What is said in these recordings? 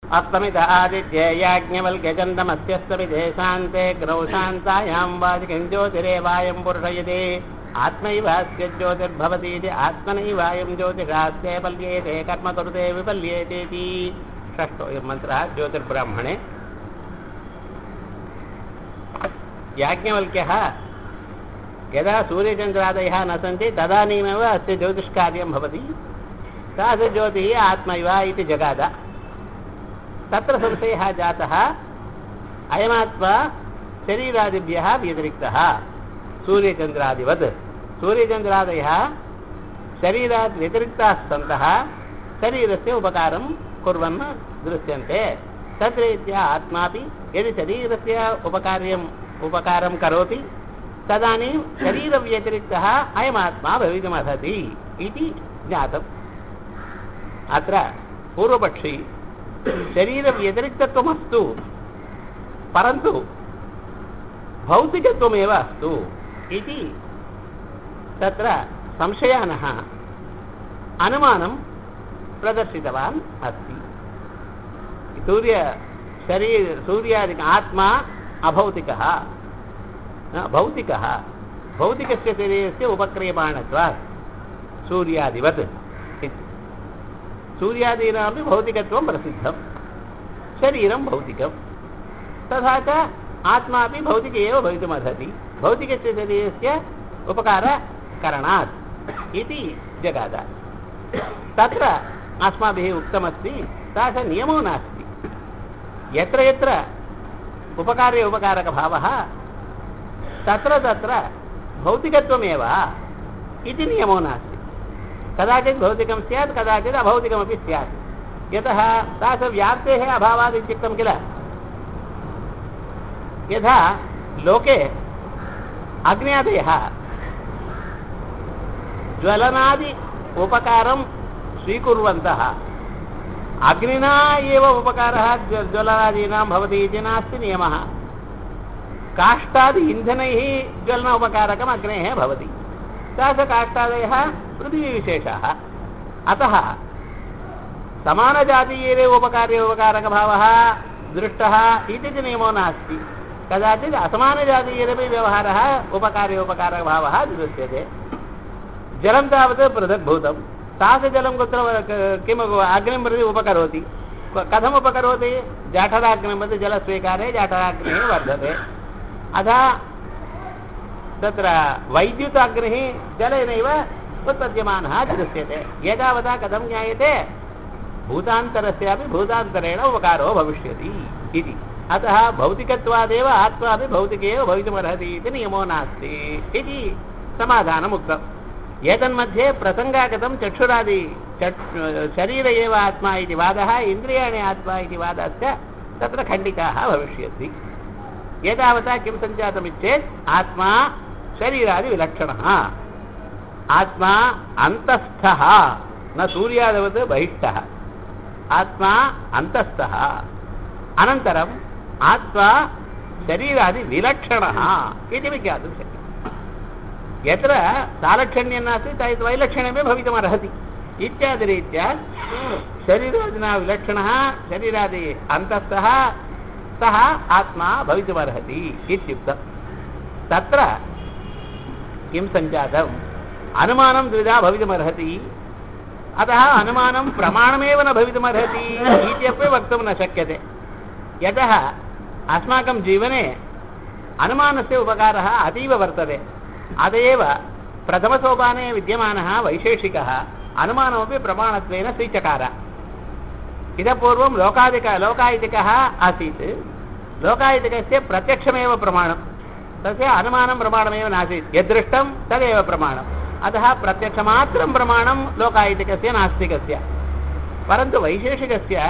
अस्तमित आदित्ये याज्ञवल्क्यचन्दमस्यस्तमिदेशान्ते ग्रौशान्तायां वाचिकं ज्योतिरेवायं पुरुषयति आत्मैवास्य ज्योतिर्भवतीति आत्मनैवायं ज्योतिषास्ते पल्येते कर्म कुरुते विपल्येतेति षष्ठोऽयं मन्त्रः ज्योतिर्ब्राह्मणे याज्ञवल्क्यः यदा सूर्यचन्द्रादयः न सन्ति तदानीमेव अस्य ज्योतिष्कार्यं भवति तादृशज्योतिः आत्मैव इति जगाद तत्र संशयः जातः अयमात्मा शरीरादिभ्यः व्यतिरिक्तः सूर्यचन्द्रादिवत् सूर्यचन्द्रादयः शरीरात् व्यतिरिक्ताः सन्तः शरीरस्य उपकारं कुर्वन् दृश्यन्ते तद्रीत्या आत्मापि यदि शरीरस्य उपकार्यम् उपकारं करोति तदानीं शरीरव्यतिरिक्तः अयमात्मा भवितुमर्हति इति ज्ञातम् अत्र पूर्वपक्षी शरीरव्यतिरिक्तत्वमस्तु परन्तु भौतिकत्वमेव अस्तु इति तत्र संशयानः अनुमानं प्रदर्शितवान् अस्ति सूर्य शरीर सूर्यादिक आत्मा अभौतिकः भौतिकः भौतिकस्य शरीरस्य उपक्रियमाणत्वात् सूर्यादिवत् इति सूर्यादीनामपि भौतिकत्वं प्रसिद्धं शरीरं भौतिकं तथा च आत्मापि भौतिक एव भवितुमर्हति भौतिकस्य शरीरस्य उपकारकरणात् इति जगाद तत्र अस्माभिः उक्तमस्ति तादृश नियमो नास्ति यत्र यत्र उपकार्य उपकारकभावः तत्र तत्र भौतिकत्वमेव इति नियमो नास्ति कदाचित् भौतिकं स्यात् कदाचित् अभौतिकमपि स्यात् यतः तादृशव्याप्तेः अभावात् इत्युक्तं किल यथा लोके अग्न्यादयः ज्वलनादि उपकारं स्वीकुर्वन्तः अग्निना एव उपकारः ज्वलनादीनां भवति इति नास्ति नियमः काष्ठादि इन्धनैः ज्वलन उपकारकम् अग्नेः भवति तादृशकाष्ठादयः पृथिवीविशेषाः अतः समानजातीयेव उपकार्य उपकारकभावः दृष्टः इति च नियमो नास्ति कदाचित् असमानजातीयेरपि व्यवहारः उपकार्य उपकारकभावः दृश्यते जलं तावत् पृथग्भूतं तादृशजलं कुत्र किम् अग्निं प्रति उपकरोति कथम् उपकरोति जाठराग्निं प्रति जलस्वीकारे जाठराग्निः वर्धते अतः तत्र वैद्युताग्निः जलेनैव उत्पद्यमानः दृश्यते एतावता कथं ज्ञायते भूतान्तरस्यापि भूतान्तरेण उपकारो भविष्यति इति अतः भौतिकत्वादेव आत्मापि भौतिके एव भवितुमर्हति इति नियमो नास्ति इति समाधानम् उक्तम् एतन्मध्ये प्रसङ्गागतं चक्षुरादि चक् शरीर एव आत्मा इति वादः इन्द्रियाणि आत्मा इति वादस्य तत्र खण्डिताः भविष्यन्ति एतावता किं सञ्जातमिच्छेत् आत्मा शरीरादिविलक्षणः आत्मा अन्तस्थः न सूर्यादवत् बहिष्ठः आत्मा अन्तस्थः अनन्तरम् आत्मा शरीरादिविलक्षणः इति विज्ञातुं शक्यते यत्र सालक्षण्यं नास्ति तत् वैलक्षण्यमेव भवितुमर्हति इत्यादिरीत्या शरीरादिना विलक्षणः शरीरादि अन्तस्थः सः आत्मा भवितुमर्हति इत्युक्तम् तत्र किं सञ्जातम् अनुमानं द्विधा भवितुमर्हति अतः अनुमानं प्रमाणमेव न भवितुमर्हति इत्यपि वक्तुं न शक्यते यतः अस्माकं जीवने अनुमानस्य उपकारः अतीव वर्तते अत एव प्रथमसोपाने विद्यमानः वैशेषिकः अनुमानमपि प्रमाणत्वेन स्वीचकार इतः पूर्वं लोकादिक लोकायतिकः आसीत् लोकायतिकस्य प्रत्यक्षमेव प्रमाणं तस्य अनुमानं प्रमाणमेव नासीत् यदृष्टं तदेव प्रमाणम् अतः प्रत्यक्षमात्रं प्रमाणं लोकायतिकस्य नास्तिकस्य परन्तु वैशेषिकस्य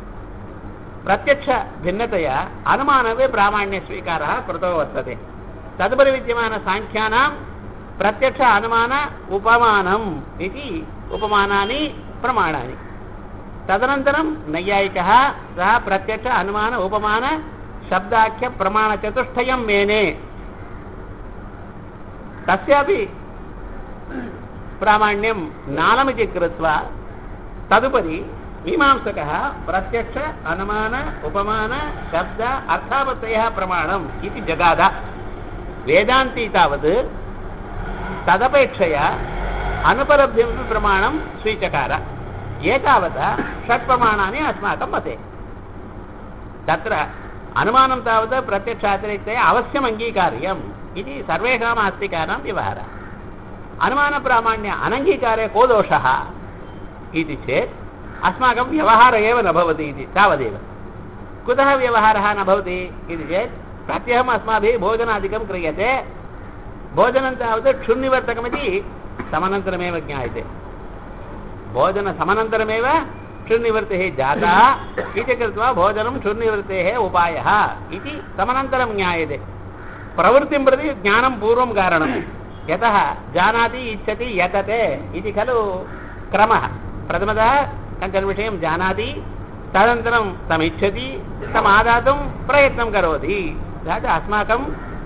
प्रत्यक्षभिन्नतया अनुमानवे प्रामाण्यस्वीकारः कृतो वर्तते तदुपरि विद्यमानसाङ्ख्यानां प्रत्यक्ष अनुमान उपमानम् इति उपमानानि प्रमाणानि तदनन्तरं नैयायिकः सः प्रत्यक्ष अनुमान उपमान शब्दाख्यप्रमाणचतुष्टयं मेने तस्यापि प्रामाण्यं नालमिति कृत्वा तदुपरि मीमांसकः प्रत्यक्ष अनुमान उपमान शब्द अर्थापत्तयः प्रमाणम् इति जगाद वेदान्ती तावत् तदपेक्षया अनुपलब्धिमपि प्रमाणं स्वीचकार एतावता षट्प्रमाणानि अस्माकं मते तत्र अनुमानं तावत् प्रत्यक्षातिरिक्तया अवश्यम् अङ्गीकार्यम् इति सर्वेषाम् आस्तिकानां व्यवहारः अनुमानप्रामाण्य अनङ्गीकारे को दोषः इति चेत् अस्माकं व्यवहारः एव न भवति इति तावदेव कुतः व्यवहारः न भवति इति चेत् प्रत्यहम् अस्माभिः भोजनादिकं क्रियते भोजनं तावत् क्षुन्निवर्तकमिति समनन्तरमेव ज्ञायते भोजनसमनन्तरमेव क्षुन्निवृत्तिः जाता इति कृत्वा भोजनं क्षुन्निवृत्तेः उपायः इति समनन्तरं ज्ञायते प्रवृत्तिं प्रति ज्ञानं पूर्वं कारणं यतः जानाति इच्छति यतते इति खलु क्रमः प्रथमतः कञ्चन विषयं जानाति तदनन्तरं तमिच्छति तमादातुं प्रयत्नं करोति तथा च अस्माकं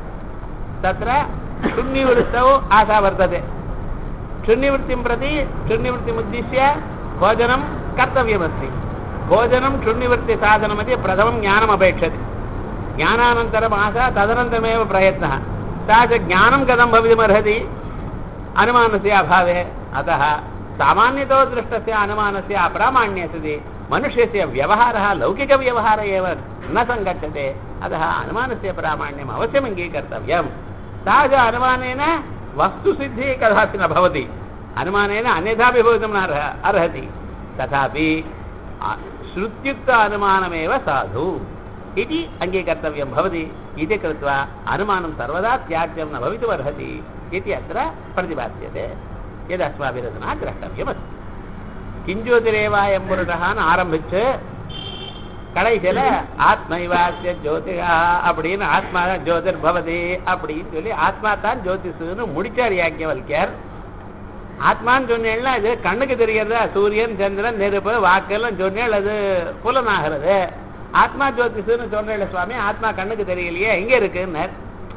तत्र शून्यवृत्तौ आशा वर्तते शून्यवृत्तिं प्रति शून्यवृत्तिमुद्दिश्य भोजनं कर्तव्यमस्ति भोजनं शून्यवृत्तिसाधनमध्ये प्रथमं ज्ञानमपेक्षते ज्ञानानन्तरम् आशा तदनन्तरमेव प्रयत्नः सा च ज्ञानं कथं भवितुमर्हति अनुमानस्य अभावे अतः सामान्यतो दृष्टस्य अनुमानस्य अप्रामाण्ये सति मनुष्यस्य व्यवहारः लौकिकव्यवहारः एव न सङ्गच्छते अतः अनुमानस्य प्रामाण्यम् अवश्यम् अङ्गीकर्तव्यं सा च अनुमानेन वस्तुसिद्धिः कदापि न भवति अनुमानेन अन्यथापि भवितुं न अर्ह अर्हति तथापि श्रुत्युक्त अनुमानमेव साधु इति अङ्गीकर्तव्यं भवति इति कृत्वा अनुमानं सर्वदा त्याज्यं न भवितुमर्हति इति अत्र प्रतिपाद्यते यदस्माभिरचना द्रष्टव्यमस्ति கிஞ்சோதிரேவாயம் புருடகான்னு ஆரம்பிச்சு கடைசியில ஆத்மைவாசிய ஜோதிகா அப்படின்னு ஆத்மா தான் ஜோதிர் பவதி அப்படின்னு சொல்லி ஆத்மா தான் ஜோதிஷுன்னு முடிச்சார் யாக்கியவல்யர் ஆத்மான்னு சொன்னேன்னா இது கண்ணுக்கு தெரியறதா சூரியன் சந்திரன் நெருப்பு வாக்கெல்லாம் சொன்னேன் அது புலனாகிறது ஆத்மா ஜோதிஷுன்னு சொன்னேன் சுவாமி ஆத்மா கண்ணுக்கு தெரியலையே எங்க இருக்குன்னார்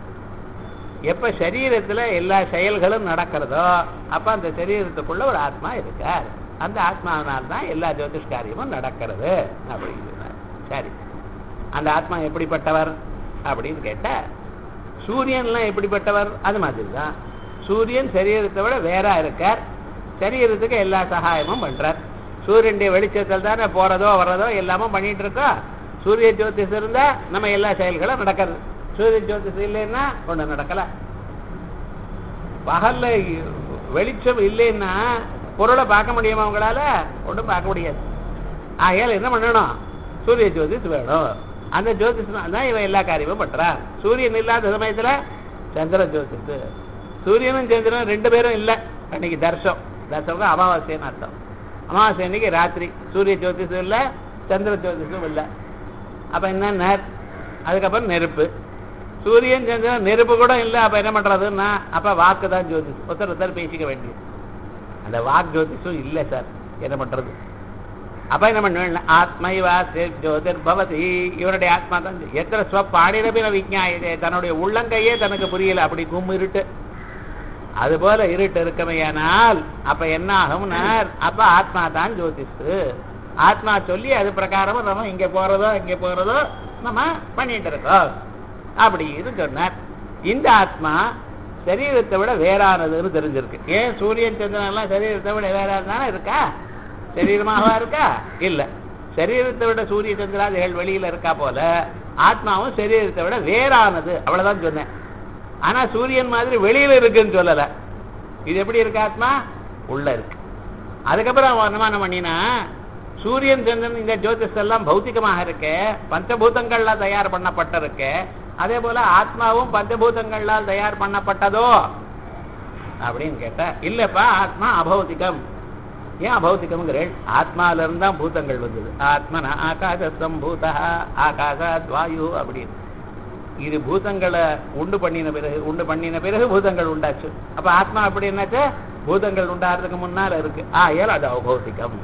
எப்ப சரீரத்துல எல்லா செயல்களும் நடக்கிறதோ அப்ப அந்த சரீரத்துக்குள்ள ஒரு ஆத்மா இருக்கார் அந்த ஆத்மாவினால் தான் எல்லா ஜோதிஷ் காரியமும் நடக்கிறது அப்படின்னு சொன்னார் சரி அந்த ஆத்மா எப்படிப்பட்டவர் அப்படின்னு கேட்ட சூரியன்லாம் எப்படிப்பட்டவர் அது மாதிரி தான் சூரியன் சரீரத்தை விட வேறா இருக்கார் சரீரத்துக்கு எல்லா சகாயமும் பண்றார் சூரியனுடைய வெளிச்சத்தில் தானே போறதோ வர்றதோ எல்லாமே பண்ணிட்டு இருக்கோம் சூரிய ஜோதிஷம் இருந்தா நம்ம எல்லா செயல்களும் நடக்கிறது சூரிய ஜோதிஷம் இல்லைன்னா ஒண்ணு நடக்கல பகல்ல வெளிச்சம் இல்லைன்னா பொருளை பார்க்க முடியுமா உங்களால ஒன்றும் பார்க்க முடியாது ஆகையால் என்ன பண்ணணும் சூரிய ஜோதிஷ் வேணும் அந்த ஜோதிஷ் தான் இவன் எல்லா காரியமும் பண்றான் சூரியன் இல்லாத சமயத்துல சந்திர ஜோதிஷ் சூரியனும் சந்திரனும் ரெண்டு பேரும் இல்லை அன்னைக்கு தர்ஷம் தர்ஷம் அமாவாசைன்னு அர்த்தம் அமாவாசை அன்னைக்கு ராத்திரி சூரிய ஜோதிஷம் இல்லை சந்திர ஜோதிஷம் இல்லை அப்ப என்ன அதுக்கப்புறம் நெருப்பு சூரியன் சந்திரன் நெருப்பு கூட இல்லை அப்ப என்ன பண்றதுன்னா அப்ப வாக்கு தான் ஜோதிஷ் ஒருத்தர் ஒருத்தர் பேசிக்க வேண்டியது அந்த வாக் ஜோதிஷம் இல்லை சார் என்ன பண்றது அப்ப என்ன பண்ண ஆத்மைவா ஜோதிர் பவதி இவருடைய ஆத்மா தான் எத்தனை ஸ்வப்பாடிரபின விஜாயதே தன்னுடைய உள்ளங்கையே தனக்கு புரியல அப்படி கும் இருட்டு அது போல இருட்டு இருக்கமையானால் அப்ப என்ன ஆகும்னா அப்ப ஆத்மா தான் ஜோதிஷு ஆத்மா சொல்லி அது பிரகாரம் நம்ம இங்க போறதோ இங்க போறதோ நம்ம பண்ணிட்டு இருக்கோம் அப்படின்னு சொன்னார் இந்த ஆத்மா சரீரத்தை விட வேறானதுன்னு தெரிஞ்சிருக்கு ஏன் சூரியன் சந்திரன் எல்லாம் சரீரத்தை விட வேறானதானே இருக்கா சரீரமாகவா இருக்கா இல்ல சரீரத்தை விட சூரிய சந்திராதிகள் வெளியில இருக்கா போல ஆத்மாவும் சரீரத்தை விட வேறானது அவ்வளவுதான் சொன்னேன் ஆனா சூரியன் மாதிரி வெளியில இருக்குன்னு சொல்லல இது எப்படி இருக்கு ஆத்மா உள்ள இருக்கு அதுக்கப்புறம் அவன் அனுமானம் பண்ணினா சூரியன் சந்திரன் இந்த ஜோதிஷ் எல்லாம் பௌத்திகமாக இருக்கு பஞ்சபூதங்கள்ல தயார் பண்ணப்பட்டிருக்கு அதே போல ஆத்மாவும் பஞ்சபூதங்களால் தயார் பண்ணப்பட்டதோ அப்படின்னு கேட்டா இல்லப்பா ஆத்மா அபௌதிகம் ஏன் அபௌதிகம்ங்கிறேன் ஆத்மால இருந்தா பூதங்கள் வந்தது ஆத்மன ஆகாச சம்பூதா ஆகாசாத் வாயு அப்படின்னு இது பூதங்களை உண்டு பண்ணின பிறகு உண்டு பண்ணின பிறகு பூதங்கள் உண்டாச்சு அப்ப ஆத்மா அப்படி என்னாச்சு பூதங்கள் உண்டாகிறதுக்கு முன்னால இருக்கு ஆயல் அது அபௌதிகம்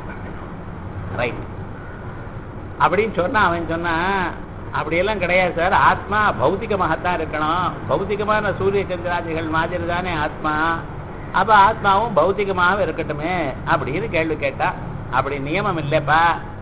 ரைட் அப்படின்னு சொன்னா அவன் சொன்னா அப்படியெல்லாம் கிடையாது சார் ஆத்மா பௌத்திகமாகத்தான் இருக்கணும் பௌத்திகமான சூரிய சந்திராதிகள் மாதிரி தானே ஆத்மா அப்ப ஆத்மாவும் பௌத்திகமாக இருக்கட்டுமே அப்படின்னு கேள்வி கேட்டா அப்படி நியமம் இல்லைப்பா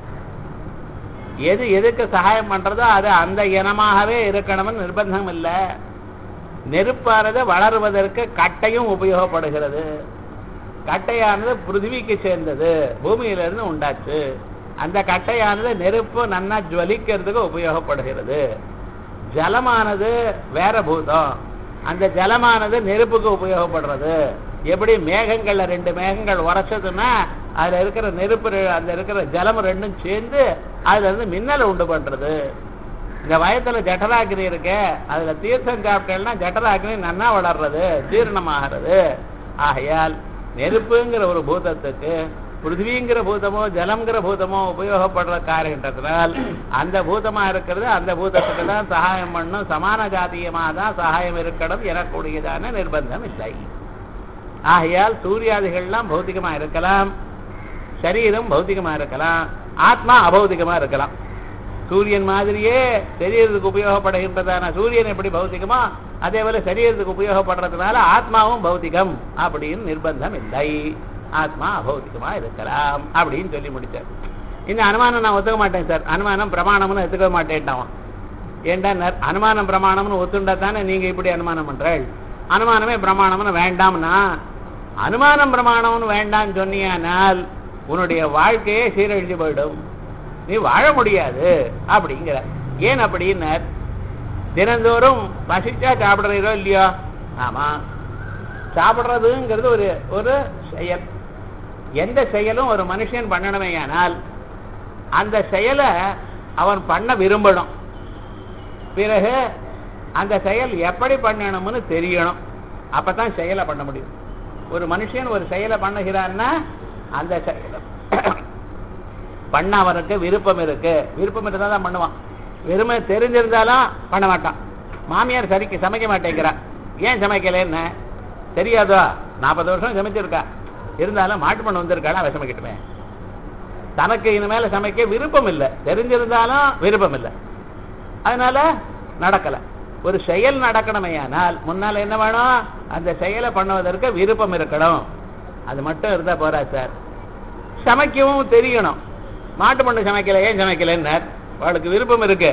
எது எதுக்கு சகாயம் பண்றதோ அது அந்த இனமாகவே இருக்கணும்னு நிர்பந்தம் இல்லை நெருப்பானது வளருவதற்கு கட்டையும் உபயோகப்படுகிறது கட்டையானது பிருத்திவிக்கு சேர்ந்தது பூமியிலிருந்து உண்டாச்சு அந்த கட்டையானது நெருப்பு நன்னா ஜுவலிக்கிறதுக்கு உபயோகப்படுகிறது ஜலமானது வேற பூதம் அந்த ஜலமானது நெருப்புக்கு உபயோகப்படுறது எப்படி மேகங்கள்ல ரெண்டு மேகங்கள் உரைச்சதுன்னா அதுல இருக்கிற நெருப்பு ரெ- அந்த இருக்கிற ஜலம் ரெண்டும் சேர்ந்து அதுல இருந்து மின்னலை உண்டு பண்றது இந்த வயத்துல ஜட்டராகினி இருக்கு அதுல தீர்த்தம் சாப்பிட்டேன்னா ஜட்டராகினி நன்னா வளர்றது ஜீரணமாகிறது ஆகையால் நெருப்புங்கிற ஒரு பூதத்துக்கு பிருத்திவிங்கிற பூதமோ ஜலம்ங்கிற பூதமோ உபயோகப்படுற காரியன்றதுனால் அந்த பூதமா இருக்கிறது அந்த பூதத்துக்கு தான் சகாயம் பண்ணும் சமான ஜாத்தியமாக தான் சகாயம் இருக்கணும் எனக்கூடியதான நிர்பந்தம் இல்லை ஆகையால் சூரியாதிகள்லாம் பௌத்திகமா இருக்கலாம் சரீரம் பௌத்திகமா இருக்கலாம் ஆத்மா அபௌத்திகமா இருக்கலாம் சூரியன் மாதிரியே சரீரத்துக்கு உபயோகப்படுகின்றதான சூரியன் எப்படி பௌத்திகமோ அதே போல சரீரத்துக்கு உபயோகப்படுறதுனால ஆத்மாவும் பௌத்திகம் அப்படின்னு நிர்பந்தம் இல்லை ஆத்மா அபௌத்திகமா இருக்கலாம் அப்படின்னு சொல்லி முடிச்சார் இந்த அனுமானம் நான் ஒத்துக்க மாட்டேன் சார் அனுமானம் பிரமாணம்னு ஒத்துக்க மாட்டேன்ட்டான் ஏண்டா நர்- அனுமானம் பிரமாணம்னு ஒத்துண்டா தானே நீங்க இப்படி அனுமானம் பண்றாள் அனுமானமே பிரமாணம்னு வேண்டாம்னா அனுமானம் பிரமாணம்னு வேண்டாம்னு சொன்னியானால் உன்னுடைய வாழ்க்கையே சீரழிஞ்சு போயிடும் நீ வாழ முடியாது அப்படிங்கிற ஏன் அப்படின்னார் தினந்தோறும் பசிச்சா சாப்பிடுறீரோ இல்லையோ ஆமா சாப்பிடுறதுங்கிறது ஒரு ஒரு செயல் எந்த செயலும் ஒரு மனுஷன் பண்ணணுமேயானால் அந்த செயலை அவன் பண்ண விரும்பணும் பிறகு அந்த செயல் எப்படி பண்ணணும்னு தெரியணும் அப்பதான் செயலை பண்ண முடியும் ஒரு மனுஷன் ஒரு செயலை பண்ணுகிறான்னா அந்த செயலை பண்ண அவனுக்கு விருப்பம் இருக்கு விருப்பம் இருந்தா தான் பண்ணுவான் வெறுமை தெரிஞ்சிருந்தாலும் பண்ண மாட்டான் மாமியார் சரிக்கு சமைக்க மாட்டேங்கிறா ஏன் சமைக்கலன்னு தெரியாதோ நாற்பது வருஷம் சமைச்சிருக்கா இருந்தாலும் மாட்டு பண்ண வந்திருக்காளா அவ சமைக்கட்டுமே தனக்கு இனிமேல சமைக்க விருப்பம் இல்லை தெரிஞ்சிருந்தாலும் விருப்பம் இல்லை அதனால நடக்கல ஒரு செயல் நடக்கணுமேயானால் முன்னால என்ன வேணும் அந்த செயலை பண்ணுவதற்கு விருப்பம் இருக்கணும் அது மட்டும் இருந்தா போறா சார் சமைக்கவும் தெரியணும் மாட்டு பண்ணு சமைக்கல ஏன் சமைக்கலன்னார் அவளுக்கு விருப்பம் இருக்கு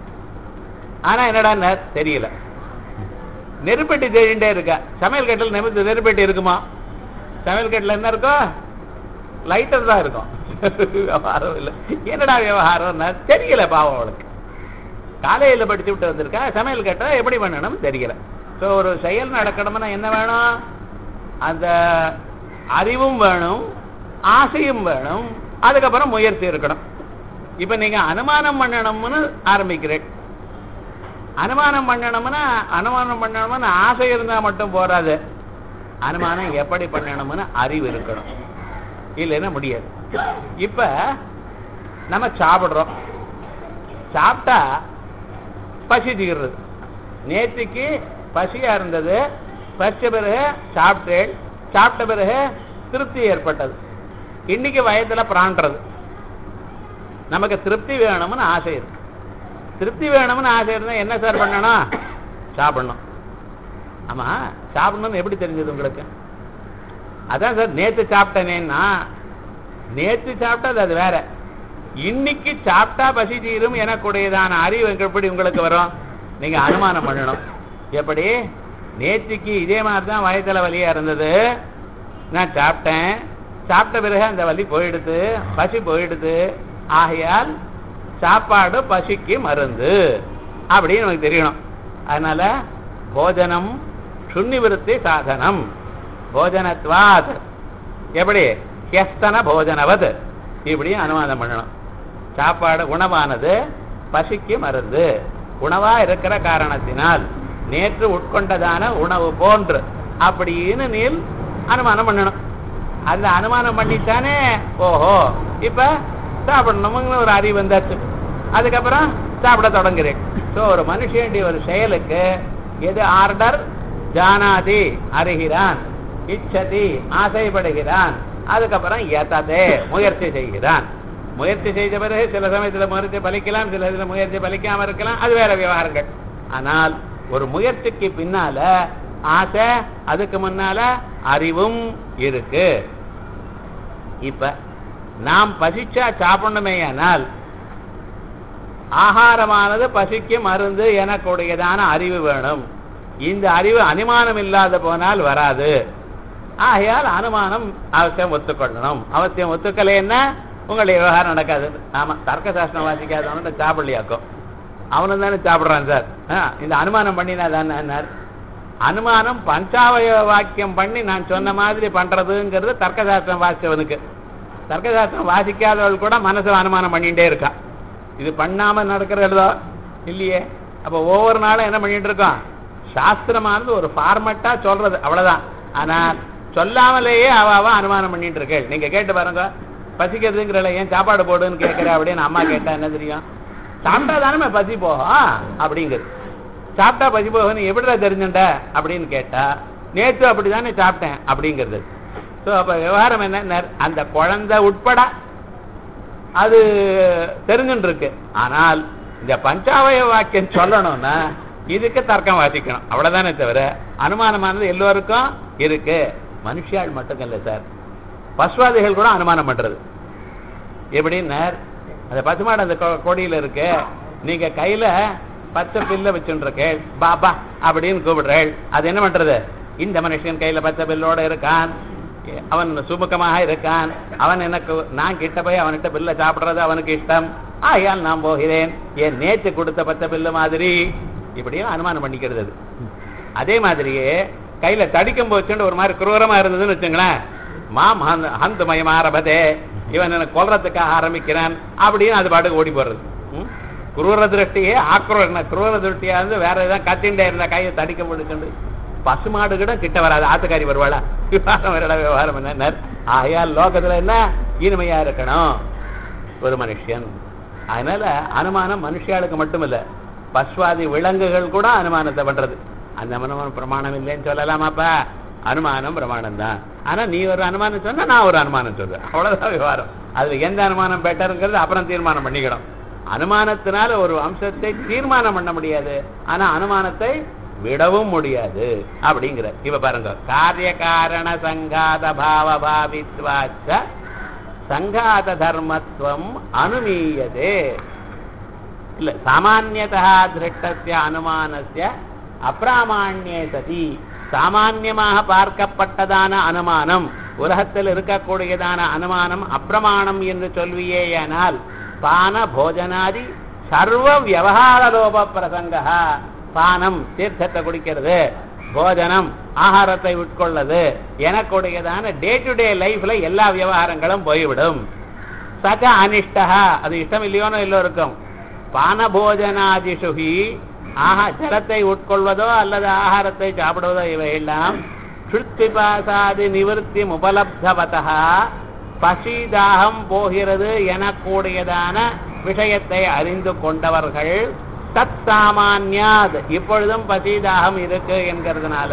ஆனா என்னடா தெரியல நெருப்பெட்டி தேடிண்டே இருக்கா சமையல் கட்டில் நிமித்து நெருப்பெட்டி இருக்குமா சமையல் கட்டில் என்ன இருக்கும் லைட்டர் தான் இருக்கும் விவகாரம் இல்லை என்னடா விவகாரம் தெரியல பாவம் அவளுக்கு காலையில படிச்சு விட்டு வந்திருக்கா சமையல் கட்டா எப்படி பண்ணணும் தெரியல ஸோ ஒரு செயல் நடக்கணும்னா என்ன வேணும் அந்த அறிவும் வேணும் ஆசையும் வேணும் அதுக்கப்புறம் முயற்சி இருக்கணும் இப்ப நீங்க அனுமானம் பண்ணணும்னு ஆரம்பிக்கிறேன் அனுமானம் பண்ணணும்னா அனுமானம் பண்ணணும்னு ஆசை இருந்தா மட்டும் போறாது அனுமானம் எப்படி பண்ணணும்னு அறிவு இருக்கணும் இல்லைன்னா முடியாது இப்ப நம்ம சாப்பிடுறோம் சாப்பிட்டா பசி தீர்றது நேற்றுக்கு பசியா இருந்தது பசிச்ச பிறகு சாப்பிட்டேன் சாப்பிட்ட பிறகு திருப்தி ஏற்பட்டது இன்னைக்கு வயதுல பிராண்டுறது நமக்கு திருப்தி வேணும்னு ஆசை இருக்கு திருப்தி வேணும்னு ஆசை இருந்தா என்ன சார் பண்ணணும் சாப்பிடணும் ஆமா சாப்பிடணும்னு எப்படி தெரிஞ்சது உங்களுக்கு அதான் சார் நேத்து சாப்பிட்டனேன்னா நேத்து சாப்பிட்டது அது வேற இன்னைக்கு சாப்பிட்டா பசி தீரும் எனக்குடையதான அறிவு எப்படி உங்களுக்கு வரும் நீங்க அனுமானம் பண்ணணும் எப்படி நேற்றுக்கு இதே மாதிரி தான் வயத்துல வலியா இருந்தது நான் சாப்பிட்டேன் சாப்பிட்ட பிறகு அந்த வலி போயிடுது பசி போயிடுது ஆகையால் சாப்பாடு பசிக்கு மருந்து அப்படின்னு நமக்கு தெரியணும் அதனால போஜனம் சுன்னிவிருத்தி சாதனம் போஜனத்வாத் எப்படி ஹெஸ்தன போஜனவத் இப்படி அனுமானம் பண்ணணும் சாப்பாடு உணவானது பசிக்கு மருந்து உணவா இருக்கிற காரணத்தினால் நேற்று உட்கொண்டதான உணவு போன்று அப்படின்னு நீல் அனுமானம் பண்ணணும் அந்த அனுமானம் பண்ணித்தானே ஓஹோ இப்ப சாப்பிடணும்னு ஒரு அறிவு வந்தாச்சு அதுக்கப்புறம் சாப்பிட தொடங்குறேன் ஸோ ஒரு மனுஷனுடைய ஒரு செயலுக்கு எது ஆர்டர் ஜானாதி அறிகிறான் இச்சதி ஆசைப்படுகிறான் அதுக்கப்புறம் எத்ததே முயற்சி செய்கிறான் முயற்சி செய்த பிறகு சில சமயத்துல முயற்சி பலிக்கலாம் சில இதுல முயற்சி பலிக்காம இருக்கலாம் அது வேற விவகாரங்கள் ஆனால் ஒரு முயற்சிக்கு பின்னால ஆசை அதுக்கு முன்னால அறிவும் இருக்கு இப்ப நாம் பசிச்சா சாப்பிடணுமேயானால் ஆகாரமானது பசிக்கு மருந்து எனக்கூடியதான அறிவு வேணும் இந்த அறிவு அனுமானம் இல்லாத போனால் வராது ஆகையால் அனுமானம் அவசியம் ஒத்துக்கொள்ளணும் அவசியம் ஒத்துக்கலைன்னா உங்களுடைய விவகாரம் நடக்காது ஆமா தர்க்க சாஸ்திரம் வாசிக்காதவன சாப்பிடலையாக்கும் அவனும் தானே சாப்பிடுறான் சார் ஆ, இந்த அனுமானம் பண்ணினா தானே அனுமானம் பஞ்சாவய வாக்கியம் பண்ணி நான் சொன்ன மாதிரி பண்றதுங்கிறது தர்க்கசாஸ்திரம் வாசிச்சவனுக்கு தர்க்கசாஸ்திரம் வாசிக்காதவள் கூட மனசுல அனுமானம் பண்ணிட்டே இருக்கா இது பண்ணாம நடக்கிறதோ இல்லையே அப்ப ஒவ்வொரு நாளும் என்ன பண்ணிட்டு இருக்கோம் சாஸ்திரமானது ஒரு ஃபார்மட்டா சொல்றது அவ்வளவுதான் ஆனா சொல்லாமலேயே அவ அவ அனுமானம் பண்ணிட்டு இருக்கேள் நீங்க கேட்டு பாருங்க பசிக்கிறதுங்கிறல ஏன் சாப்பாடு போடுன்னு கேட்கிற அப்படின்னு அம்மா கேட்டா என்ன தெரியும் சாப்பிட்டா தானே பசி போகும் அப்படிங்கிறது சாப்பிட்டா பசி போகும்னு எப்படிடா தெரிஞ்சுட்ட அப்படின்னு கேட்டா நேற்று அப்படிதானே சாப்பிட்டேன் அப்படிங்கிறது ஸோ அப்ப விவகாரம் என்ன அந்த குழந்தை உட்பட அது தெரிஞ்சுட்டு இருக்கு ஆனால் இந்த பஞ்சாவய வாக்கியம் சொல்லணும்னா இதுக்கு தர்க்கம் வாசிக்கணும் அவ்வளவுதானே தவிர அனுமானமானது எல்லோருக்கும் இருக்கு மனுஷியாள் மட்டும் இல்லை சார் பசுவாதிகள் கூட அனுமானம் பண்றது எப்படின்னார் அந்த பசுமாடு அந்த கொ- கொடியில இருக்கு நீங்க கையில பச்சை பில்ல வச்சுருக்கேள் பாபா அப்படின்னு கூப்பிடுறேள் அது என்ன பண்றது இந்த மனுஷன் கையில பச்சை பில்லோட இருக்கான் அவன் சுமுகமாக இருக்கான் அவன் எனக்கு நான் கிட்ட போய் அவன்கிட்ட பில்ல சாப்பிடுறது அவனுக்கு இஷ்டம் ஆகையால் நான் போகிறேன் என் நேற்று கொடுத்த பச்சை பில்லு மாதிரி இப்படியும் அனுமானம் பண்ணிக்கிறது அது அதே மாதிரியே கையில தடிக்கும் போச்சுன்னு ஒரு மாதிரி குரூரமா இருந்ததுன்னு வச்சுங்களேன் மாம் ஹந்த- ஹந்து மயம் ஆரம்பதே இவன் என்ன கொல்றதுக்காக ஆரம்பிக்கிறான் அப்படின்னு அது பாட்டுக்கு ஓடி போறது ம்? குரூர திருஷ்டியே ஆக்ரோஷ குரூர திருஷ்டியா இருந்து வேற ஏதாவது கத்திண்டே இருந்தா கையை தடிக்க முடிச்சுண்டு பசுமாடு கூட கிட்ட வராது ஆத்துக்காரி வருவாளா விவகாரம் வரல விவகாரம் என்ன ஆகையால் லோகத்துல என்ன இனிமையா இருக்கணும் ஒரு மனுஷன் அதனால அனுமானம் மனுஷியாளுக்கு மட்டும் இல்ல பஸ்வாதி விலங்குகள் கூட அனுமானத்தை பண்றது அந்த அனுமானம் பிரமாணம் இல்லைன்னு சொல்லலாமாப்பா அனுமானம் பிரமாணம் தான் ஆனா நீ ஒரு அனுமானம் சொன்னா நான் ஒரு அனுமானம் சொல்றேன் அவ்வளவுதான் விவகாரம் அதுல எந்த அனுமானம் பெட்டருங்கிறது அப்புறம் தீர்மானம் பண்ணிக்கணும் அனுமானத்தினால ஒரு அம்சத்தை தீர்மானம் பண்ண முடியாது ஆனா அனுமானத்தை விடவும் முடியாது அப்படிங்கிற இப்ப பாருங்க காரிய காரண சங்காத பாவ பாவித்வாச்ச சங்காத தர்மத்துவம் அனுமீயதே இல்ல சாமானியதா திருஷ்டஸ்ய அனுமானஸ்ய அப்பிராமான்யே சதி சாமான்யமாக பார்க்கப்பட்டதான அனுமானம் உலகத்தில் இருக்கக்கூடியதான அனுமானம் அப்பிரமாணம் என்று சொல்வியேயானால் பான போஜனாதி சர்வ விவகார லோப பிரசங்க பானம் தீர்த்தத்தை குடிக்கிறது போஜனம் ஆகாரத்தை உட்கொள்ளது எனக்குடையதான டே டு டே லைஃப்ல எல்லா விவகாரங்களும் போய்விடும் சக அனிஷ்டா அது இஷ்டம் இல்லையோனோ எல்லோருக்கும் பானபோஜனாதிஷுகி ஆஹா ஜலத்தை உட்கொள்வதோ அல்லது ஆகாரத்தை சாப்பிடுவதோ இவையெல்லாம் சுட்பிபாசாதி நிவர்த்தி உபலப்தவதா பசி தாகம் போகிறது எனக்கூடியதான விஷயத்தை அறிந்து கொண்டவர்கள் தத் சாமான்யாத் இப்பொழுதும் பசி தாகம் இருக்கு என்கிறதுனால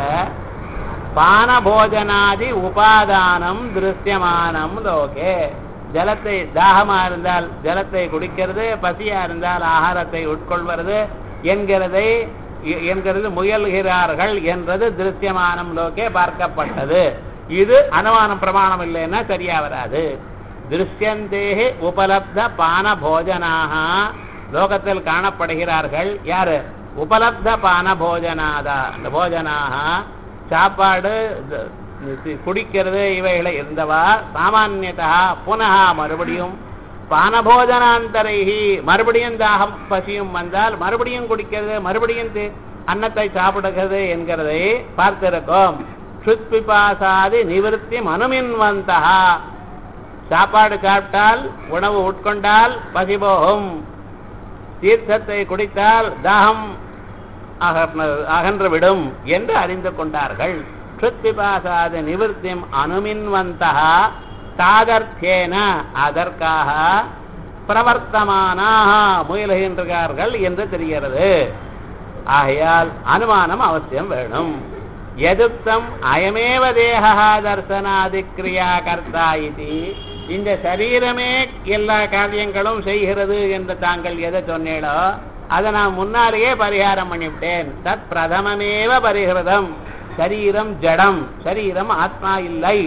பானபோஜனாதி உபாதானம் திருஷ்யமானம் லோகே ஜலத்தை தாகமா இருந்தால் ஜலத்தை குடிக்கிறது பசியா இருந்தால் ஆகாரத்தை உட்கொள்வது என்கிறதை என்கிறது முயல்கிறார்கள் என்றது திருஷ்யமானம் லோகே பார்க்கப்பட்டது இது அனுமானம் பிரமாணம் இல்லைன்னா சரியா வராது திருஷ்யந்தேகி உபலப்த பான போஜனாக லோகத்தில் காணப்படுகிறார்கள் யாரு உபலப்த பான போஜனாதா அந்த போஜனாக சாப்பாடு த- தி- குடிக்கிறது இவைகளை இருந்தவா சாமானியதா புனः மறுபடியும் பானபோஜனாந்தரைஹி மறுபடியும் தாகம் பசியும் வந்தால் மறுபடியும் குடிக்கிறது மறுபடியும் தி- அன்னத்தை சாப்பிடுகிறது என்கிறதை பார்த்திருக்கோம் சுத்பிபாசாதி நிவர்த்தி மனுமின்வந்தா சாப்பாடு சாப்பிட்டால் உணவு உட்கொண்டால் பசி போகும் தீர்த்தத்தை குடித்தால் தாகம் அகன்ற- அகன்று விடும் என்று அறிந்து கொண்டார்கள் க்ஷுத்பிபாசாத நிவர்த்தியம் அனுமின்வந்தா தாதர்த்தேன அதற்காக பிரவர்த்தமானாக முயலுகின்றார்கள் என்று தெரிகிறது ஆகையால் அனுமானம் அவசியம் வேணும் எதுக்தம் அயமேவ தேகா தர்சனாதி கிரியா கர்த்தா இது இந்த சரீரமே எல்லா காரியங்களும் செய்கிறது என்று தாங்கள் எதை சொன்னீங்களோ அதை நான் முன்னாலேயே பரிகாரம் பண்ணிவிட்டேன் தத் பிரதமமேவ பரிகிருதம் சரீரம் ஜடம் சரீரம் ஆத்மா இல்லை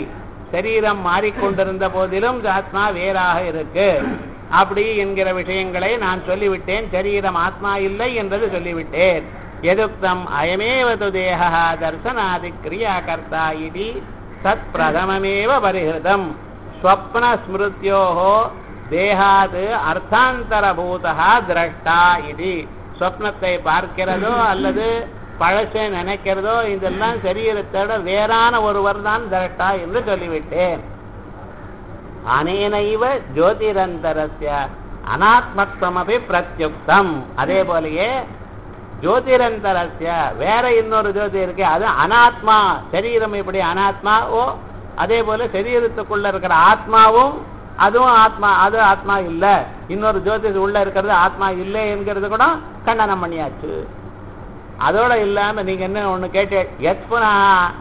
சரீரம் மாறிக்கொண்டிருந்த போதிலும் ஆத்மா வேறாக இருக்கு அப்படி என்கிற விஷயங்களை நான் சொல்லிவிட்டேன் சரீரம் ஆத்மா இல்லை என்பது சொல்லிவிட்டேன் எதுக்தம் அயமேவது தேக தர்சனாதி கிரியாகர்த்தா இது தத் பிரதமமேவ பரிஹிருதம் ஸ்வப்ன ஸ்மிருத்யோஹோ தேகாது அர்த்தாந்தரபூதா திரஷ்டா இது ஸ்வப்னத்தை பார்க்கிறதோ அல்லது பழசை நினைக்கிறதோ இதெல்லாம் சரீரத்தோட வேறான ஒருவர் தான் திரட்டா என்று சொல்லிவிட்டேன் அனேனைவ ஜோதிரந்தரஸ்ய அனாத்மத்வமபி பிரத்யுக்தம் அதே போலயே ஜோதிரந்தரஸ்ய வேற இன்னொரு ஜோதி இருக்கு அது அனாத்மா சரீரம் எப்படி அனாத்மாவோ அதே போல சரீரத்துக்குள்ள இருக்கிற ஆத்மாவும் அதுவும் ஆத்மா அது ஆத்மா இல்ல இன்னொரு ஜோதிஷ் உள்ள இருக்கிறது ஆத்மா இல்லை என்கிறது கூட கண்டனம் பண்ணியாச்சு அதோட இல்லாம நீங்க என்ன ஒண்ணு கேட்டு எத்புனா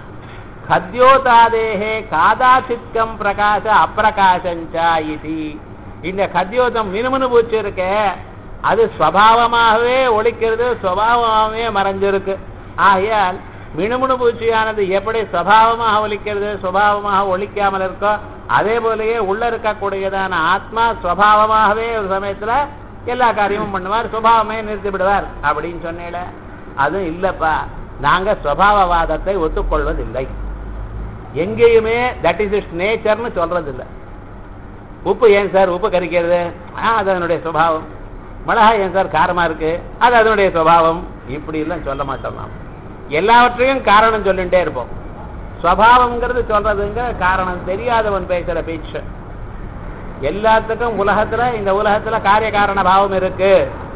கத்யோதாதேகே காதாசித்கம் பிரகாச அப்பிரகாசஞ்சா இது இந்த கத்யோதம் மினுமினு பூச்சி இருக்கே அது ஸ்வபாவமாகவே ஒழிக்கிறது ஸ்வபாவமாகவே மறைஞ்சிருக்கு ஆகையால் மினுமினு பூச்சியானது எப்படி ஸ்வபாவமாக ஒழிக்கிறது சுபாவமாக ஒழிக்காமல் இருக்கோ அதே போலயே உள்ள இருக்கக்கூடியதான ஆத்மா ஸ்வபாவமாகவே ஒரு சமயத்துல எல்லா காரியமும் பண்ணுவார் சுபாவமே நிறுத்தி விடுவார் அப்படின்னு சொன்னேல அதுவும் இல்லப்பா நாங்க ஸ்வபாவவாதத்தை ஒத்துக்கொள்வதில்லை எங்கேயுமே தட் இஸ் இட்ஸ் நேச்சர்னு சொல்றது இல்லை உப்பு ஏன் சார் உப்பு கரிக்கிறது ஆ அது அதனுடைய சுபாவம் மிளகா ஏன் சார் காரமா இருக்கு அது அதனுடைய சுபாவம் இப்படி எல்லாம் சொல்ல மாட்டோம் நாம் எல்லாவற்றையும் காரணம் சொல்லிட்டே இருப்போம் ஸ்வபாவம்ங்கிறது சொல்றதுங்க காரணம் தெரியாதவன் பேசுற பேச்சு எல்லாத்துக்கும் உலகத்துல இந்த உலகத்துல காரிய காரண பாவம் இருக்கு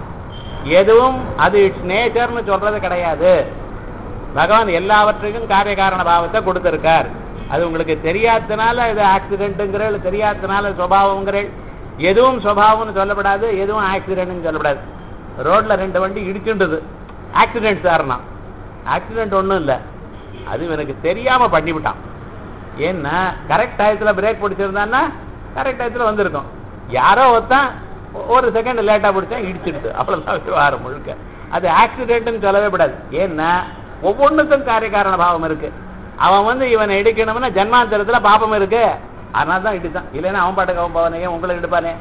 எதுவும் அது இட்ஸ் நேச்சர்னு சொல்றது கிடையாது பகவான் எல்லாவற்றுக்கும் காரிய காரண பாவத்தை கொடுத்திருக்கார் அது உங்களுக்கு தெரியாதனால இது ஆக்சிடென்ட்டுங்கிறள் தெரியாதனால சுவாவங்கிறள் எதுவும் சுவாவம்னு சொல்லப்படாது எதுவும் ஆக்சிடென்ட்னு சொல்லப்படாது ரோட்ல ரெண்டு வண்டி இடிச்சுண்டுது ஆக்சிடென்ட் சார்னா ஆக்சிடென்ட் ஒன்றும் இல்லை அது இவனுக்கு தெரியாம பண்ணிவிட்டான் ஏன்னா கரெக்ட் டயத்துல பிரேக் பிடிச்சிருந்தான்னா கரெக்ட் டயத்துல வந்திருக்கும் யாரோ ஒருத்தன் ஒரு செகண்ட் லேட்டா பிடிச்சா இடிச்சிடுது அவ்வளவுதான் விவகாரம் முழுக்க அது ஆக்சிடென்ட்னு சொல்லவே கூடாது ஏன்னா ஒவ்வொன்றுக்கும் காரிய காரண பாவம் இருக்கு அவன் வந்து இவனை இடிக்கணும்னா ஜன்மாந்தரத்துல பாபம் இருக்கு அதனால தான் இடித்தான் இல்லைன்னா அவன் பாட்டுக்கு அவன் போவானே உங்களை இடுப்பானே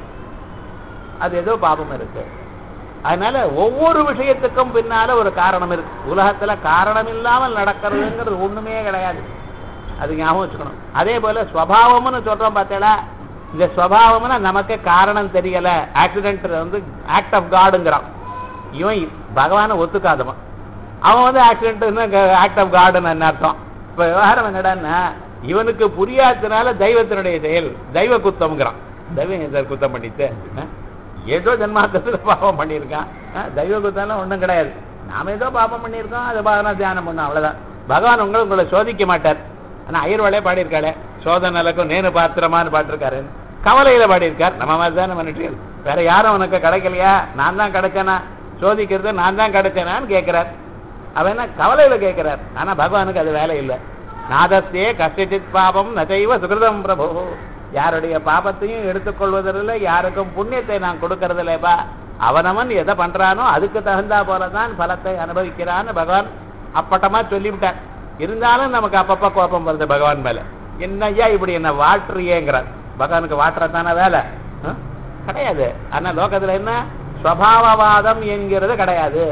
அது ஏதோ பாபம் இருக்கு அதனால ஒவ்வொரு விஷயத்துக்கும் பின்னால ஒரு காரணம் இருக்கு உலகத்துல காரணம் இல்லாமல் நடக்கிறதுங்கிறது ஒண்ணுமே கிடையாது அது ஞாபகம் வச்சுக்கணும் அதே போல ஸ்வபாவம்னு சொல்றோம் பார்த்தேடா இந்த ஸ்வபாவம்னா நமக்கு காரணம் தெரியல ஆக்சிடென்ட் வந்து ஆக்ட் ஆஃப் காடுங்கிறான் இவன் பகவானை ஒத்துக்காதவன் அவன் வந்து ஆக்சிடென்ட் ஆக்ட் ஆஃப் காடுன்னு என்ன அர்த்தம் இப்ப விவகாரம் என்னடான்னா இவனுக்கு புரியாததுனால தெய்வத்தினுடைய செயல் தெய்வ குத்தம்ங்கிறான் தெய்வம் ஏன் சார் குத்தம் பண்ணிட்டு அஹ்? ஏதோ ஜென்மாந்தத்துல பாவம் பண்ணியிருக்கான் அஹ், தெய்வ குத்தம்லாம் ஒண்ணும் கிடையாது நாம ஏதோ பாவம் பண்ணியிருக்கோம் அதை பகவான தியானம் பண்ணோம் அவ்வளவுதான் பகவான் உங்களை உங்களை சோதிக்க மாட்டார் ஆனா ஐயர்வாளே பாடியிருக்காளே சோதனலுக்கும் நேனு பாத்திரமான்னு பாட்டிருக்காரு கவலையில பாடியிருக்கார் நம்ம மாதிரி தானே பண்ணிட்டு வேற யாரும் உனக்கு கிடைக்கலையா நான் தான் கிடைச்சேனா சோதிக்கிறது நான் தான் கிடைச்சேனான்னு கேட்கிறார் அவன் என்ன கவலையில கேட்கிறார் ஆனா பகவானுக்கு அது வேலை இல்லை நாதஸ்தே கஷ்டித் பாபம் நதைவ சுகிருதம் பிரபு யாருடைய பாபத்தையும் எடுத்துக்கொள்வதில்லை யாருக்கும் புண்ணியத்தை நான் கொடுக்கறதில்லைப்பா அவனவன் எதை பண்றானோ அதுக்கு தகுந்தா போலதான் பலத்தை அனுபவிக்கிறான்னு பகவான் அப்பட்டமா சொல்லிவிட்டார் இருந்தாலும் நமக்கு அப்பப்ப கோபம் வருது பகவான் மேல என்னய்யா இப்படி என்ன வாட்டுறியேங்கிறார் பகவானுக்கு வாட்டுறதான வேலை ஆ? கிடையாது ஆனா லோகத்துல என்ன ஸ்வபாவவாதம் என்கிறது கிடையாது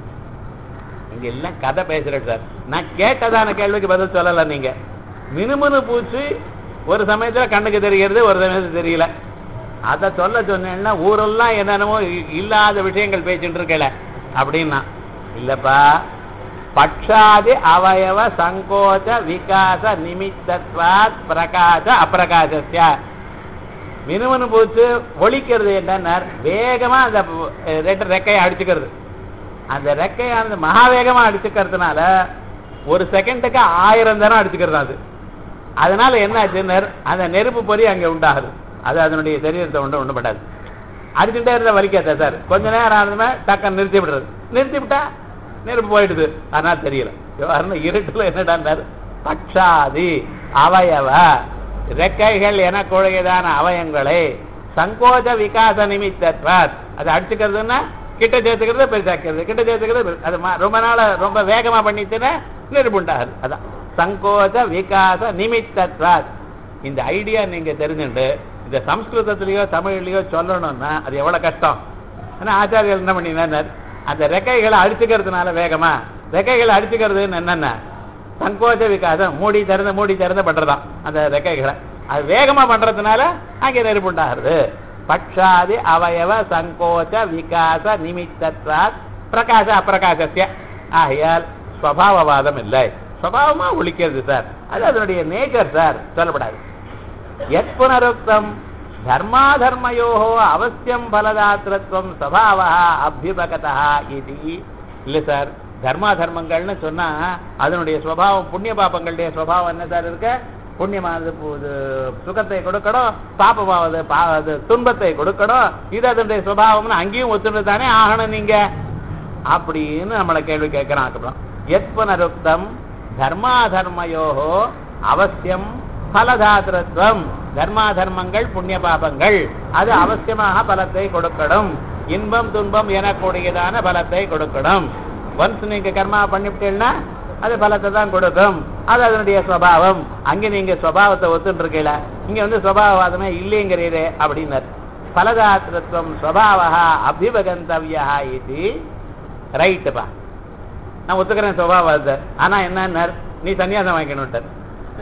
இங்க எல்லாம் கதை பேசுறேன் சார் நான் கேட்டதான கேள்விக்கு பதில் சொல்லல நீங்க மினுமினு பூச்சி ஒரு சமயத்துல கண்ணுக்கு தெரிகிறது ஒரு சமயத்துல தெரியல அத சொல்ல சொன்னேன்னா ஊரெல்லாம் என்னென்னமோ இ- இல்லாத விஷயங்கள் பேசிட்டு இருக்கல அப்படின்னா இல்லப்பா பட்சாதி அவயவ சங்கோச்ச விகாச நிமித்தத்வாத் பிரகாச அப்பிரகாசஸ்ய மினுமினு பூச்சு ஒழிக்கிறது என்னன்னா வேகமா அந்த அஹ், ரெண்டு ரெக்கையை அடிச்சுக்கிறது அந்த ரெக்கையானது மகாவேகமா அடிச்சுக்கிறதுனால ஒரு செகண்டுக்கு ஆயிரம் தரம் அடிச்சுக்கிறது அது அதனால என்ன ஆச்சுன்னா அந்த நெருப்பு பொறி அங்க உண்டாகுது அது அதனுடைய சரீரத்தை ஒன்றும் ஒன்றும் படாது அடிச்சுட்டே இருந்தா வலிக்காதா சார் கொஞ்ச நேரம் ஆனதுமே டக்குன்னு நிறுத்தி விடுறது நிறுத்தி விட்டா நெருப்பு போயிடுது ஆனா தெரியல விவகாரம் இருட்டுல என்னடான்னாரு பட்சாதி அவயவ ரெக்கைகள் எனக்குழையதான அவயங்களை சங்கோஜ விகாச நிமித்தத்வாத் அது அடிச்சுக்கிறதுன்னா கிட்ட சேர்த்துக்கிறது பெருசாக்கிறது கிட்ட சேர்த்துக்கிறது பெரு- அது ம- ரொம்ப நாள ரொம்ப வேகமா பண்ணிட்டுன்னா நெருப்பு உண்டாகுது அதான் சங்கோஜ விகாச நிமித்தத்வாத் இந்த ஐடியா நீங்க தெரிஞ்சுட்டு இந்த சம்ஸ்கிருதத்திலயோ தமிழ்லயோ சொல்லணும்னா அது எவ்வளவு கஷ்டம் ஆனா ஆச்சாரியர் என்ன பண்ணினார் அந்த ரெக்கைகளை அடிச்சுக்கிறதுனால வேகமா ரெக்கைகளை அடிச்சுக்கிறதுன்னு என்னென்ன சங்கோச்ச விகாசம் மூடி திறந்து மூடி திறந்து பண்றதாம் அந்த ரெக்கைகளை அது வேகமா பண்றதுனால அங்கே நெருப்பு உண்டாகிறது பட்சாதி அவயவ சங்கோச்ச விகாச நிமித்தத்வாத் பிரகாச அப்பிரகாசத்திய ஆகையால் ஸ்வபாவவாதம் இல்லை ஸ்வபாவமா ஒழிக்கிறது சார் அது அதனுடைய நேச்சர் சார் சொல்லப்படாது எத் புனருக்தம் தர்மாதர்மயோ அவசியம் பலதாத்திரத்துவம் சபாவா அபியுபகதா இது இல்லை சார் தர்மா தர்மங்கள்னு சொன்னா அதனுடைய சுவாவம் புண்ணிய பாபங்களுடைய சுவாவம் என்ன சார் இருக்கு புண்ணியமானது பு- இது சுகத்தை கொடுக்கணும் பாப்பமாவது பா அது துன்பத்தை கொடுக்கணும் இது அதனுடைய சுபாவம்னு அங்கேயும் ஒத்துட்டு தானே ஆகணும் நீங்க அப்படின்னு நம்மளை கேள்வி கேட்கிறான் அதுக்கப்புறம் எத் புனருக்தம் தர்மாதர்மயோகோ அவசியம் பலதாத்திரத்துவம் தர்மாதர்மங்கள் புண்ணிய பாபங்கள் அது அவசியமாக பலத்தை கொடுக்கணும் இன்பம் துன்பம் எனக்கூடியதான பலத்தை கொடுக்கணும் ஒன்ஸ் நீங்க கர்மா பண்ணிவிட்டீங்கன்னா அது பலத்தை தான் கொடுக்கும் அது அதனுடைய சுவாவம் அங்க நீங்க சுவாவத்தை ஒத்துட்டு இருக்கீல இங்க வந்து சுவாவவாதமே இல்லைங்கிறீரே அப்படின்னார் பலதாத்திரத்துவம் சுவாவா அபிபகந்தவியா இது ரைட்டுப்பா நான் ஒத்துக்கிறேன் சுபாவத்தை ஆனா என்ன நீ சன்னியாசம் வாங்கிக்கணும்ட்டார்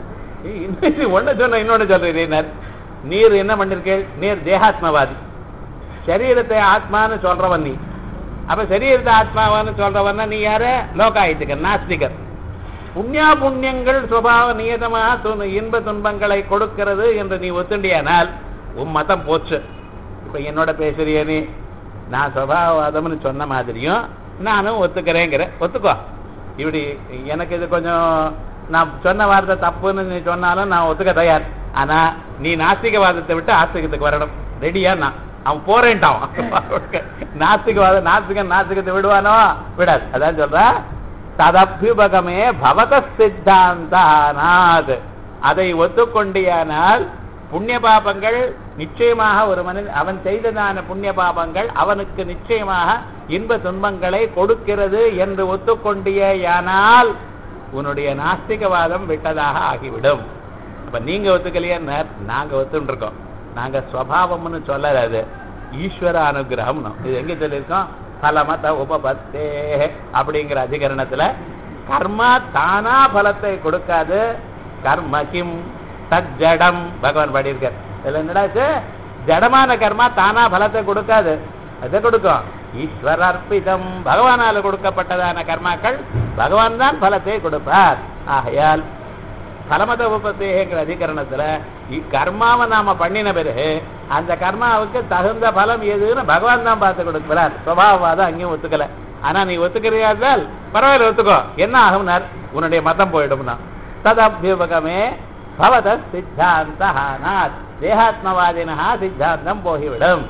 ஒண்ணு சொன்ன இன்னொன்னு சொல்றீர் நீர் என்ன பண்ணிருக்கேள் நீர் தேகாத்மவாதி சரீரத்தை ஆத்மான்னு சொல்றவன் நீ அப்ப சரீரத்தை ஆத்மாவான்னு சொல்றவன்னா நீ யாரு லோகாயுத்திகர் நாஸ்திகர் புண்ணியா புண்ணியங்கள் சுபாவ நியதமாக துன்- இன்ப துன்பங்களை கொடுக்கிறது என்று நீ ஒத்துண்டியானால் உன் மதம் போச்சு இப்ப என்னோட பேசுறிய நீ நான் சுபாவவாதம்னு சொன்ன மாதிரியும் நானும் ஒத்துக்கிறேங்கிற ஒத்துக்கோ இப்படி எனக்கு இது கொஞ்சம் நான் சொன்ன வார்த்தை தப்புன்னு நீ சொன்னாலும் நான் ஒத்துக்க தயார் ஆனா நீ நாஸ்திகவாதத்தை விட்டு ஆஸ்திகத்துக்கு வரணும் ரெடியா நான் அவன் போறேன்ட்டான் நாஸ்திகவாதம் நாஸ்திகன் நாஸ்திகத்தை விடுவானோ விடாது அதான் சொல்ற ததபியுபகமே பவத சித்தாந்தானாத் அதை ஒத்துக்கொண்டியானால் புண்ணிய பாபங்கள் நிச்சயமாக ஒரு மனிதன் அவன் செய்ததான புண்ணிய பாபங்கள் அவனுக்கு நிச்சயமாக இன்ப துன்பங்களை கொடுக்கிறது என்று ஒத்துக்கொண்டியானால் உன்னுடைய நாஸ்திகவாதம் விட்டதாக ஆகிவிடும் அப்ப நீங்க ஒத்துக்கலையா நாங்க ஒத்துட்டு இருக்கோம் நாங்க ஸ்வபாவம்னு சொல்லல அது ஈஸ்வர அனுகிரகம் இது எங்க சொல்லியிருக்கோம் பலமத உபபத்தே அப்படிங்கிற அதிகரணத்துல கர்மா தானா பலத்தை கொடுக்காது கர்ம கிம் தஜடம் பகவான் பாடியிருக்கார் இதுல என்னடா இது? ஜடமான கர்மா தானா பலத்தை கொடுக்காது எதை கொடுக்கும் ஈஸ்வர அர்ப்பிதம் பகவானால கொடுக்கப்பட்டதான கர்மாக்கள் பகவான் தான் பலத்தை கொடுப்பார் ஆகையால் பலமத உபத்தேங்கிற அதிகரணத்துல இக்கர்மாவை நாம பண்ணின பிறகு அந்த கர்மாவுக்கு தகுந்த பலம் எதுன்னு பகவான் தான் பார்த்து கொடுக்கிறார் சுபாவவாதம் அங்கேயும் ஒத்துக்கல ஆனா நீ ஒத்துக்கிறியாதால் பரவாயில்ல ஒத்துக்கோ என்ன ஆகும்னார் உன்னுடைய மதம் போயிடும்னா ததபியுபகமே பவத சித்தாந்தஹானாத் தேகாத்மவாதினா சித்தாந்தம் போகிவிடும்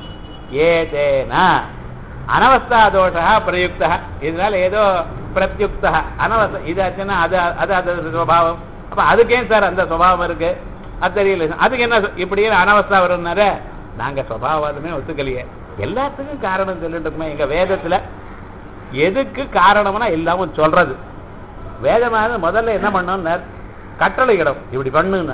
ஏதேன அனவஸ்தா தோஷா பிரயுக்தா இதனால ஏதோ பிரத்யுக்தா அனவஸ்த இது ஆச்சுன்னா அது அது அது சுபாவம் அப்ப அதுக்கேன் சார் அந்த சுபாவம் இருக்கு அது தெரியல அதுக்கு என்ன சொ- இப்படியே அனவஸ்தா வரும்னார நாங்க சுபாவவாதமே ஒத்துக்கலையே எல்லாத்துக்கும் காரணம் சொல்லிட்டு இருக்கோமே எங்க வேதத்துல எதுக்கு காரணம்னா எல்லாமும் சொல்றது வேதமானது முதல்ல என்ன பண்ணோம்னா கட்டளை இடம் இப்படி பண்ணுன்னு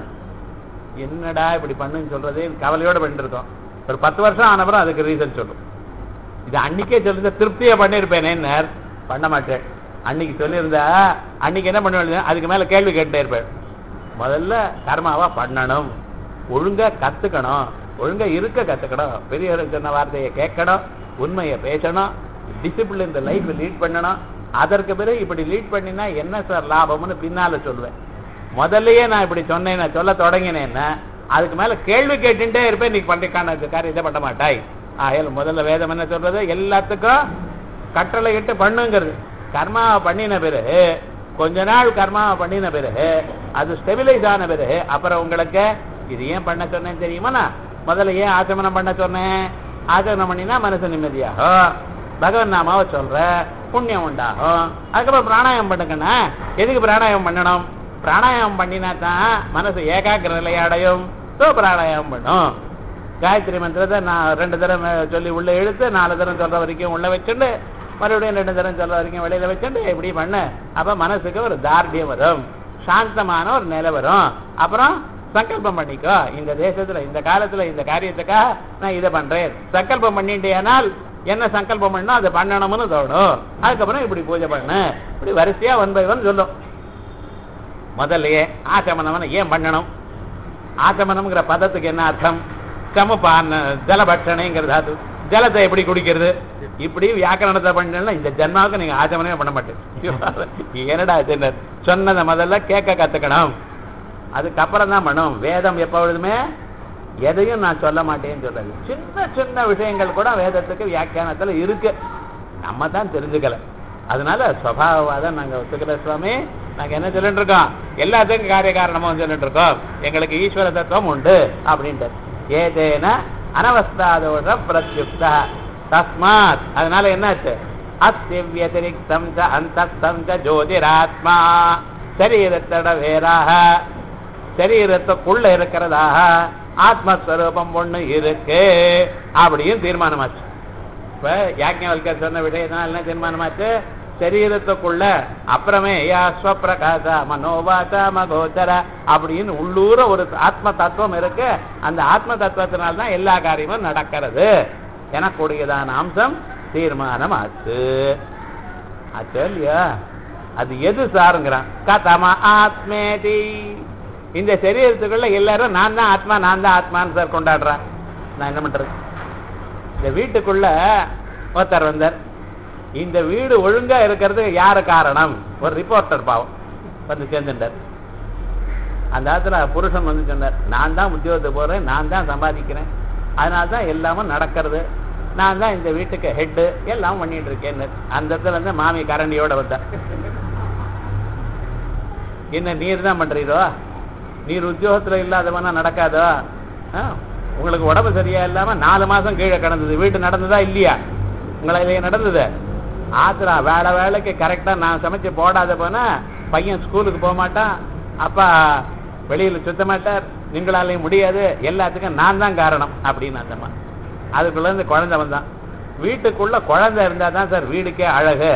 என்னடா இப்படி பண்ணுன்னு சொல்றது கவலையோட பண்ணிட்டு இருக்கோம் ஒரு பத்து வருஷம் ஆனப்புறம் அதுக்கு ரீசன் சொல்லும் இது அன்னைக்கே சொல்லிருந்தா திருப்தியா பண்ணிருப்பேனே பண்ண மாட்டேன் அன்னைக்கு சொல்லியிருந்தா அன்னைக்கு என்ன பண்ணுவேன் அதுக்கு மேல கேள்வி கேட்டே இருப்பேன் முதல்ல கர்மாவா பண்ணணும் ஒழுங்கா கத்துக்கணும் ஒழுங்கா இருக்க கத்துக்கணும் பெரியவர் சொன்ன வார்த்தையை கேட்கணும் உண்மையை பேசணும் டிசிப்ளின் இந்த லைஃப் லீட் பண்ணணும் அதற்கு பிறகு இப்படி லீட் பண்ணினா என்ன சார் லாபம்னு பின்னால சொல்லுவேன் முதல்லயே நான் இப்படி சொன்னேன் நான் சொல்ல தொடங்கினேன்னா அதுக்கு மேல கேள்வி கேட்டுட்டே இருப்பேன் நீ பண்றக்கான காரியத்தை பண்ண மாட்டாய் ஆகையால் முதல்ல வேதம் என்ன சொல்றது எல்லாத்துக்கும் கட்டளை இட்டு பண்ணுங்கிறது கர்மாவை பண்ணின பிறகு கொஞ்ச நாள் கர்மாவை பண்ணின பிறகு அது ஸ்டெபிலைஸ் ஆன பிறகு அப்புறம் உங்களுக்கு இது ஏன் பண்ண சொன்னேன் தெரியுமா முதல்ல ஏன் ஆச்சமனம் பண்ண சொன்னேன் ஆச்சமனம் பண்ணினா மனசு நிம்மதியாகும் பகவன் நாமாவை சொல்ற புண்ணியம் உண்டாகும் அதுக்கப்புறம் பிராணாயாமம் பண்ணுங்கண்ணா எதுக்கு பிராணாயாமம் பண்ணணும் பிராணாயாமம் பண்ணினா தான் மனசு ஏகாகிர நிலை அடையும் ஸோ பிராணாயாமம் பண்ணும் காயத்ரி மந்திரத்தை நான் ரெண்டு தரம் சொல்லி உள்ள இழுத்து நாலு தரம் சொல்ற வரைக்கும் உள்ள வச்சுட்டு மறுபடியும் ரெண்டு தரம் சொல்ற வரைக்கும் வெளியில வச்சுட்டு இப்படி பண்ணு அப்ப மனசுக்கு ஒரு தார்டியம் வரும் சாந்தமான ஒரு நிலை வரும் அப்புறம் சங்கல்பம் பண்ணிக்கோ இந்த தேசத்துல இந்த காலத்துல இந்த காரியத்துக்காக நான் இதை பண்றேன் சங்கல்பம் பண்ணிட்டேனால் என்ன சங்கல்பம் பண்ணா அதை பண்ணணும்னு தோணும் அதுக்கப்புறம் இப்படி பூஜை பண்ணு இப்படி வரிசையா ஒன் பை ஒன் சொல்லும் முதல்லயே ஆச்சமனம் ஏன் பண்ணணும் ஆச்சமனம்ங்கிற பதத்துக்கு என்ன அர்த்தம் சமபான ஜலபட்சணைங்கிற தாத்து ஜலத்தை எப்படி குடிக்கிறது இப்படி வியாக்கரணத்தை பண்ணா இந்த ஜென்மாவுக்கு நீங்க ஆச்சமனமே பண்ண மாட்டேன் என்னடா சின்ன சொன்னதை முதல்ல கேட்க கத்துக்கணும் அதுக்கப்புறம் தான் பண்ணும் வேதம் எப்பொழுதுமே எதையும் நான் சொல்ல மாட்டேன்னு சொல்றது சின்ன சின்ன விஷயங்கள் கூட வேதத்துக்கு வியாக்கியானத்துல இருக்கு நம்ம தான் தெரிஞ்சுக்கல அதனால சுவாவவாதம் நாங்க ஒத்துக்கல சுவாமி நாங்க என்ன சொல்லிட்டு இருக்கோம் எல்லாத்துக்கும் காரிய காரணமும் சொல்லிட்டு இருக்கோம் எங்களுக்கு ஈஸ்வர தத்துவம் உண்டு அப்படின்ட்டு ஏதேன அனவஸ்தாதோட பிரத்யுக்தா தஸ்மாத் அதனால என்னாச்சு அஸ்திவியதிரிக்தம் ச அந்தஸ்தம் ச ஜோதிராத்மா சரீரத்தோட வேறாக சரீரத்துக்குள்ள இருக்கிறதாக ஆத்மஸ்வரூபம் ஒண்ணு இருக்கு அப்படின்னு தீர்மானமாச்சு இப்ப யாஜ்ஞவல்கர் சொன்ன விஷயத்தினால என்ன தீர்மானமாச்சு சரீரத்துக்குள்ள அப்புறமே யா ஸ்வப்பிரகாச மனோவாச மகோச்சர அப்படின்னு உள்ளூர ஒரு ஆத்ம தத்துவம் இருக்கு அந்த ஆத்ம தத்துவத்தினால தான் எல்லா காரியமும் நடக்கிறது எனக்கூடியதான அம்சம் தீர்மானம் ஆச்சு ஆச்சு இல்லையா அது எது சாருங்கிறான் கதம ஆத்மேதி இந்த சரீரத்துக்குள்ள எல்லாரும் நான் தான் ஆத்மா நான் தான் ஆத்மான்னு சார் கொண்டாடுறேன் நான் என்ன பண்றது இந்த வீட்டுக்குள்ள ஒருத்தர் வந்தார் இந்த வீடு ஒழுங்கா இருக்கிறதுக்கு யாரு காரணம் ஒரு ரிப்போர்ட்டர் பாவம் வந்து சேர்ந்துட்டார் அந்த இடத்துல புருஷன் வந்து சொன்னார் நான் தான் உத்தியோகத்துக்கு போறேன் நான் தான் சம்பாதிக்கிறேன் அதனால தான் எல்லாமும் நடக்கிறது நான் தான் இந்த வீட்டுக்கு ஹெட்டு எல்லாம் பண்ணிட்டு இருக்கேன்னு அந்த இடத்துல இருந்து மாமி கரண்டியோட வந்தார் என்ன நீர் தான் பண்றீரோ நீர் உத்தியோகத்துல இல்லாதவனா நடக்காதோ ஆ, உங்களுக்கு உடம்பு சரியா இல்லாம நாலு மாசம் கீழே கிடந்தது வீட்டு நடந்ததா இல்லையா உங்களை இல்லையா நடந்தது ஆத்திரா வேலை வேலைக்கு கரெக்டா நான் சமைச்சு போடாத போனா பையன் ஸ்கூலுக்கு போக மாட்டான் அப்பா வெளியில சுத்த மாட்டார் நீங்களாலையும் முடியாது எல்லாத்துக்கும் நான் தான் காரணம் அப்படின்னு அந்தம்மா அதுக்குள்ள இருந்து குழந்தை வந்தான் வீட்டுக்குள்ள குழந்தை இருந்தா தான் சார் வீடுக்கே அழகு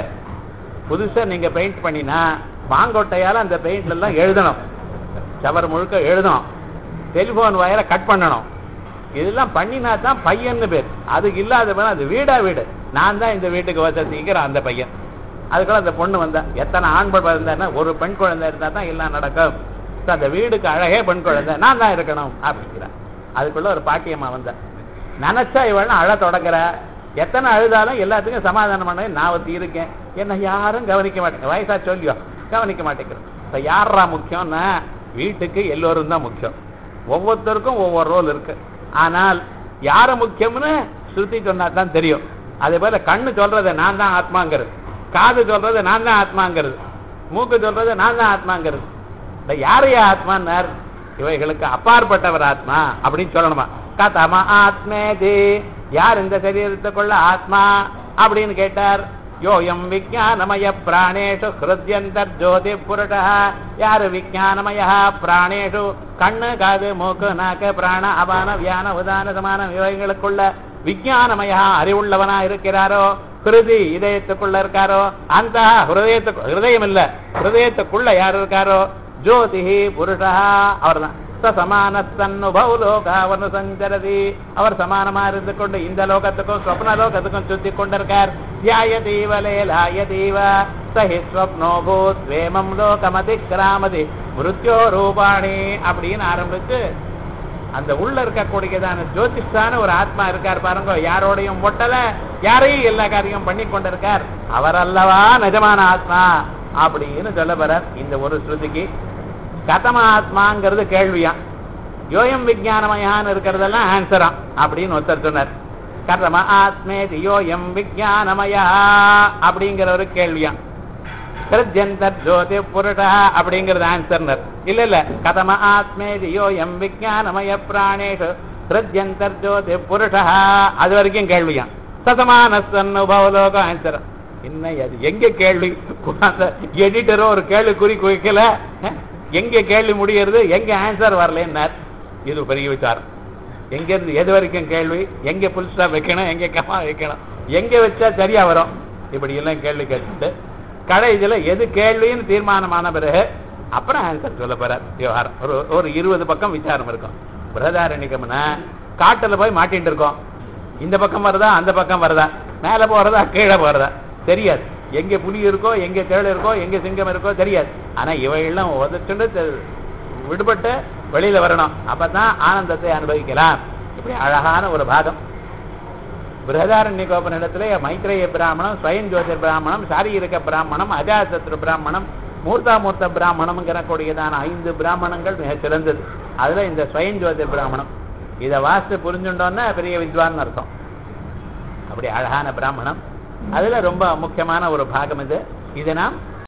புதுசா நீங்க பெயிண்ட் பண்ணினா மாங்கொட்டையால அந்த பெயிண்ட்ல எல்லாம் எழுதணும் சவர் முழுக்க எழுதணும் டெலிபோன் வயரை கட் பண்ணணும் இதெல்லாம் பண்ணினா தான் பையன்னு பேர் அதுக்கு இல்லாத போனா அது வீடா வீடு நான் தான் இந்த வீட்டுக்கு வசதிக்கிற அந்த பையன் அதுக்குள்ள அந்த பொண்ணு வந்தா எத்தனை ஆண் குழந்தை இருந்தா ஒரு பெண் குழந்தை இருந்தா தான் எல்லாம் நடக்கும் So, அந்த வீடுக்கு அழகே பெண் குழந்தை நான் தான் இருக்கணும் அப்படிங்கிறா அதுக்குள்ள ஒரு பாட்டியம்மா வந்தா நினைச்சா இவள் அழ தொடங்குற எத்தனை அழுதாலும் எல்லாத்துக்கும் சமாதானம் பண்ண நான் ஒருத்தி இருக்கேன் என்ன யாரும் கவனிக்க மாட்டேங்க வயசா சொல்லியோ கவனிக்க மாட்டேங்கிறோம் இப்ப யாரா முக்கியம்னா வீட்டுக்கு எல்லோரும் தான் முக்கியம் ஒவ்வொருத்தருக்கும் ஒவ்வொரு ரோல் இருக்கு ஆனால் யாரு முக்கியம்னு ஸ்ருதி சொன்னா தான் தெரியும் அதே போல கண்ணு சொல்றது நான் தான் ஆத்மாங்கிறது காது சொல்றது நான் தான் ஆத்மாங்கிறது மூக்கு சொல்றது நான் தான் ஆத்மாங்கிறது இந்த யாரையா ஆத்மான்னார் இவைகளுக்கு அப்பாற்பட்டவர் ஆத்மா அப்படின்னு சொல்லணுமா கதம ஆத்மேதி யார் இந்த சரீரத்துக்குள்ள ஆத்மா அப்படின்னு கேட்டார் யோயம் விஜானமய பிராணேஷு ஹிருத்யந்தர் ஜோதி புருஷா யாரு விஜானமய பிராணேஷு கண்ணு காது மூக்கு நாக்கு பிராண அபான வியான உதான சமான இவைகளுக்குள்ள விஜானமய அறிவுள்ளவனா இருக்கிறாரோ ஹிருதி இதயத்துக்குள்ள இருக்காரோ அந்த ஹிருதயத்துக்கு ஹிருதயம் இல்ல ஹிருதயத்துக்குள்ள யார் இருக்காரோ ஜோதிஹி புருஷா அவர்தான் ச சமானத்தன்னுபவ லோகாவனு சஞ்சரதி அவர் சமானமா இருந்து கொண்டு இந்த லோகத்துக்கும் ஸ்வப்ன லோகத்துக்கும் சுத்தி கொண்டிருக்கார் தியாயதீவ லேலாயதீவ சஹி ஸ்வப்னோ பூத் வேமம் லோகமதி கிராமதி மிருத்யோ ரூபாணி அப்படின்னு ஆரம்பிச்சு அந்த உள்ள இருக்கக்கூடியதான ஜோதிஷான ஒரு ஆத்மா இருக்கார் பாருங்க யாரோடையும் ஒட்டல யாரையும் எல்லா காரியம் பண்ணி கொண்டிருக்கார் அவர் அல்லவா நிஜமான ஆத்மா அப்படின்னு சொல்ல போறார் இந்த ஒரு ஸ்ருதிக்கு கதம ஆத்மாங்கிறது கேள்வியா யோயம் விஜயானமயான்னு இருக்கிறதெல்லாம் ஆன்சரா அப்படின்னு ஒருத்தர் சொன்னார் கதம ஆத்மேதி யோயம் விஜயானமயா அப்படிங்கிற ஒரு கேள்வியா கிருஜந்தர் ஜோதி புருஷா அப்படிங்கிறது ஆன்சர்னர் இல்ல இல்ல கதம ஆத்மேதி யோயம் விஜயானமய பிராணேஷு கிருஜந்தர் ஜோதி புருஷா அது வரைக்கும் கேள்வியா சதமானசன்னுபவலோக ஆன்சர் என்ன அது எங்க கேள்வி அந்த எடிட்டரோ ஒரு கேள்வி குறி குவிக்கல அஹ், எங்க கேள்வி முடியறது எங்க ஆன்சர் வரலன்னார் இது பெரிய விசாரம் எங்க இருந்து எது வரைக்கும் கேள்வி எங்க புல் ஸ்டாப் வைக்கணும் எங்க கமா வைக்கணும் எங்க வச்சா சரியா வரும் இப்படி எல்லாம் கேள்வி கேட்டுட்டு கடைசியில எது கேள்வின்னு தீர்மானமான பிறகு அப்புறம் ஆன்சர் சொல்ல போறார் விவகாரம் ஒரு ஒரு இருபது பக்கம் விசாரம் இருக்கும் பிரதாரண்யகம்னா காட்டுல போய் மாட்டிட்டு இருக்கோம் இந்த பக்கம் வருதா அந்த பக்கம் வருதா மேல போறதா கீழே போறதா தெரியாது எங்க புலி இருக்கோ எங்க தேள் இருக்கோ எங்க சிங்கம் இருக்கோ தெரியாது ஆனா இவையெல்லாம் உதச்சுண்டு தெ- விடுபட்டு வெளியில வரணும் அப்பதான் ஆனந்தத்தை அனுபவிக்கலாம் இப்படி அழகான ஒரு பாகம் பிரதாரண்யகோபனிடத்திலே மைத்ரேய பிராமணம் ஸ்வயம் ஜோதிர் பிராமணம் சாரீரிக பிராமணம் அஜாசத்ரு பிராமணம் மூர்த்தாமூர்த்த பிராமணம்ங்கிற கூடியதான ஐந்து பிராமணங்கள் மிக சிறந்தது அதுல இந்த ஸ்வயம் ஜோதிர் பிராமணம் இதை வாசித்து புரிஞ்சுட்டோன்னா பெரிய வித்வான் அர்த்தம் அப்படி அழகான பிராமணம் அதுல ரொம்ப முக்கியமான ஒரு பாகம் இது இதை நாம்